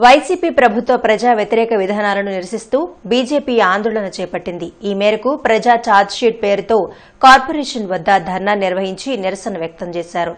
YCP ప్రభుత్వ ప్రజా వ్యతిరేక విధానాలను నిరసిస్తూ బీజేపీ ఆందోళన చేపట్టింది ఈ మేరకు ప్రజా ఛార్జ్షీట్ పేరుతో కార్పొరేషన్ వద్ద ధర్నా నిర్వహించి నిరసన వ్యక్తం చేశారు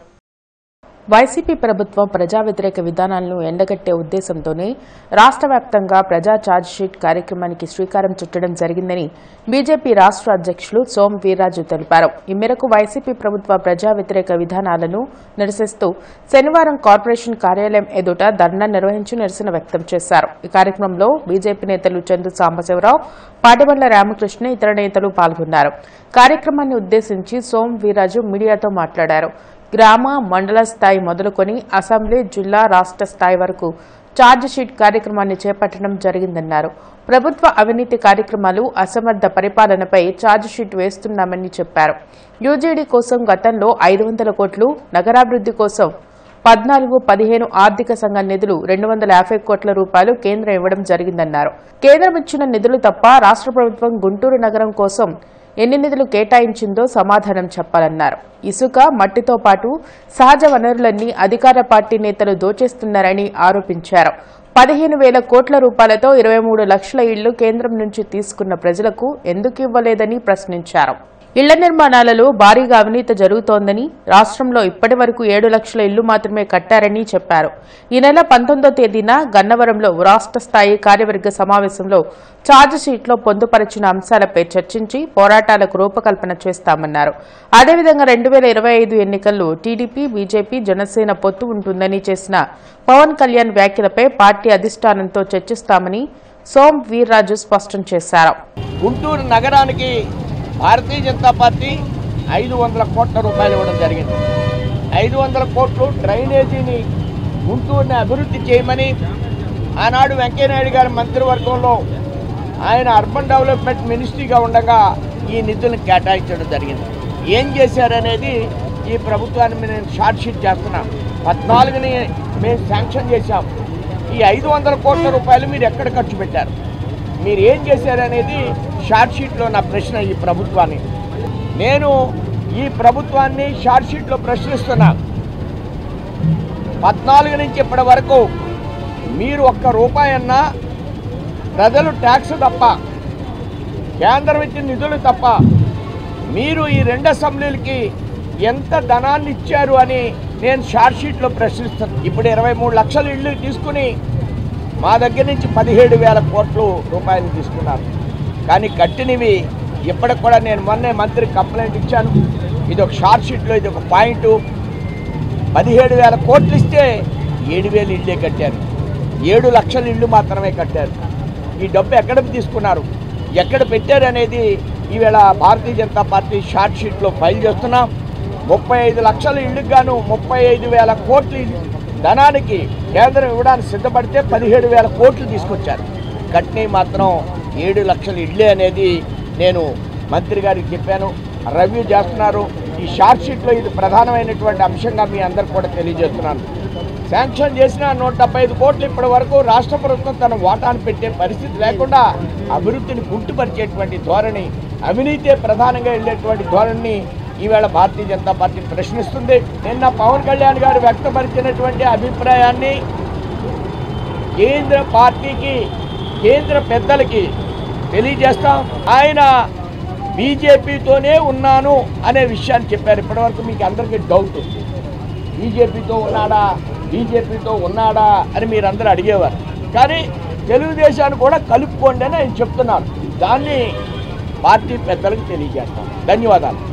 వైసీపీ ప్రభుత్వం ప్రజా వ్యతిరేక విధానాలను ఎండగట్టే ఉద్దేశంతోనే రాష్ట్ర వ్యాప్తంగా ప్రజా ఛార్జ్షీట్ కార్యక్రమానికి శ్రీకారం చుట్టడం జరిగిందని బీజేపీ రాష్ట్ర అధ్యక్షులు సోమ్ వీర్రాజు తెలిపారు ఈ మేరకు వైసీపీ ప్రభుత్వ ప్రజా వ్యతిరేక విధానాలను నిరసిస్తూ శనివారం కార్పొరేషన్ కార్యాలయం ఎదుట ధర్నా నిర్వహించి నిరసన వ్యక్తం చేశారు ఈ కార్యక్రమంలో బీజేపీ నేతలు చందు సాంబశివరావు పాటిబండ్ల రామకృష్ణ ఇతర నేతలు పాల్గొన్నారు కార్యక్రమాన్ని ఉద్దేశించి సోమ్ వీర్రాజు మీడియాతో మాట్లాడారు గ్రామ మండల స్థాయి మొదలుకొని అసెంబ్లీ జిల్లా రాష్ట్ర స్థాయి వరకు ఛార్జ్ షీట్ కార్యక్రమాన్ని చేపట్టడం జరిగిందన్నారు ప్రభుత్వ అవినీతి కార్యక్రమాలు అసమర్థ పరిపాలనపై ఛార్జ్ షీట్ వేస్తున్నామని చెప్పారు యూజీడీ కోసం గతంలో ఐదు వందల కోట్లు నగరాభివృద్ధి కోసం పద్నాలుగు పదిహేను ఆర్థిక సంఘ నిధులు రెండు వందల యాభై కోట్ల రూపాయలు కేంద్రం ఇవ్వడం జరిగిందన్నారు కేంద్రం ఇచ్చిన నిధులు తప్ప రాష్ట్ర ప్రభుత్వం గుంటూరు నగరం కోసం ఎన్ని నిధులు కేటాయించిందో సమాధానం చెప్పాలన్నారు ఇసుక మట్టితో పాటు సహజ వనరులన్నీ అధికార పార్టీ నేతలు దోచేస్తున్నారని ఆరోపించారు పదిహేను వేల కోట్ల రూపాయలతో ఇరవై మూడు లక్షల ఇళ్లు కేంద్రం నుంచి తీసుకున్న ప్రజలకు ఎందుకు ఇవ్వలేదని ప్రశ్నించారు ఇళ్ల నిర్మాణాలలో భారీగా అవినీతి జరుగుతోందని రాష్ట్రంలో ఇప్పటి వరకు ఏడు లక్షల ఇళ్లు మాత్రమే కట్టారని చెప్పారు ఈ నెల పంతొమ్మిదో తేదీన గన్నవరంలో రాష్ట్ర స్థాయి కార్యవర్గ సమావేశంలో ఛార్జ్ షీట్లో పొందుపరిచిన అంశాలపై చర్చించి పోరాటాలకు రూపకల్పన చేస్తామన్నారు అదేవిధంగా రెండు వేల ఇరవై ఐదు ఎన్నికల్లో టీడీపీ బీజేపీ జనసేన పొత్తు ఉంటుందని చేసిన పవన్ కళ్యాణ్ వ్యాఖ్యలపై పార్టీ అధిష్టానంతో చర్చిస్తామని సోమ్ వీర్రాజు స్పష్టం చేశారు గుంటూరు నగరానికి భారతీయ జనతా పార్టీ ఐదు వందల కోట్ల రూపాయలు ఇవ్వడం జరిగింది ఐదు వందల కోట్లు డ్రైనేజీని గుంటూరుని అభివృద్ధి చేయమని ఆనాడు వెంకయ్యనాయుడు గారి మంత్రివర్గంలో ఆయన అర్బన్ డెవలప్మెంట్ మినిస్ట్రీగా ఉండగా ఈ నిధులను కేటాయించడం జరిగింది ఏం చేశారనేది ఈ ప్రభుత్వాన్ని నేను షార్ట్ షీట్ చేస్తున్నాం పద్నాలుగుని మేము శాంక్షన్ చేశాం ఈ ఐదు వందల కోట్ల రూపాయలు మీరు ఎక్కడ ఖర్చు పెట్టారు మీరు ఏం చేశారనేది షార్ట్ షీట్లో నా ప్రశ్న ఈ ప్రభుత్వాన్ని నేను ఈ ప్రభుత్వాన్ని షార్ట్ షీట్లో ప్రశ్నిస్తున్నా పద్నాలుగు నుంచి ఇప్పటి వరకు మీరు ఒక్క రూపాయన్నా ప్రజలు ట్యాక్స్ తప్ప కేంద్రం ఇచ్చిన నిధులు తప్ప మీరు ఈ రెండు అసెంబ్లీలకి ఎంత ధనాన్ని ఇచ్చారు అని నేను షార్ట్ షీట్లో ప్రశ్నిస్తాను ఇప్పుడు ఇరవై మూడు లక్షల ఇళ్ళు తీసుకుని మా దగ్గర నుంచి పదిహేడు వేల కోట్లు రూపాయలు తీసుకున్నారు కానీ కట్టినవి ఇప్పటికి కూడా నేను మొన్నే మంత్రి కంప్లైంట్ ఇచ్చాను ఇది ఒక షార్ట్ షీట్లో ఇది ఒక పాయింట్ పదిహేడు వేల కోట్లు ఇస్తే ఏడు వేలు ఇళ్ళే కట్టారు ఏడు లక్షల ఇళ్ళు మాత్రమే కట్టారు ఈ డబ్బు ఎక్కడ తీసుకున్నారు ఎక్కడ పెట్టారు అనేది ఈవేళ భారతీయ జనతా పార్టీ షార్ట్ షీట్లో ఫైల్ చేస్తున్నాం ముప్పై ఐదు లక్షల ఇళ్ళకి గాను ముప్పై ఐదు వేల కోట్లు ధనానికి కేంద్రం ఇవ్వడానికి సిద్ధపడితే పదిహేడు వేల కోట్లు తీసుకొచ్చారు కట్నీ మాత్రం ఏడు లక్షల ఇళ్ళే అనేది నేను మంత్రి గారికి చెప్పాను రివ్యూ చేస్తున్నారు ఈ షార్ట్ షీట్లో ఇది ప్రధానమైనటువంటి అంశంగా మీ అందరికి కూడా తెలియజేస్తున్నాను శాంక్షన్ చేసిన నూట డెబ్బై ఐదు కోట్లు ఇప్పటి వరకు రాష్ట్ర ప్రభుత్వం తన వాటాను పెట్టే పరిస్థితి లేకుండా అభివృద్ధిని గుర్తుపరిచేటువంటి ధోరణి అవినీతే ప్రధానంగా వెళ్ళేటువంటి ధోరణిని ఈవేళ భారతీయ జనతా పార్టీ ప్రశ్నిస్తుంది నిన్న పవన్ కళ్యాణ్ గారు వ్యక్తపరిచినటువంటి అభిప్రాయాన్ని కేంద్ర పార్టీకి కేంద్ర పెద్దలకి తెలియజేస్తాం ఆయన బీజేపీతోనే ఉన్నాను అనే విషయాన్ని చెప్పారు ఇప్పటివరకు మీకు అందరికీ డౌట్ బీజేపీతో ఉన్నాడా బీజేపీతో ఉన్నాడా అని మీరు అందరూ అడిగేవారు కానీ తెలుగుదేశాన్ని కూడా కలుపుకోండి అని ఆయన చెప్తున్నారు దాన్ని పార్టీ పెద్దలకు తెలియజేస్తాం ధన్యవాదాలు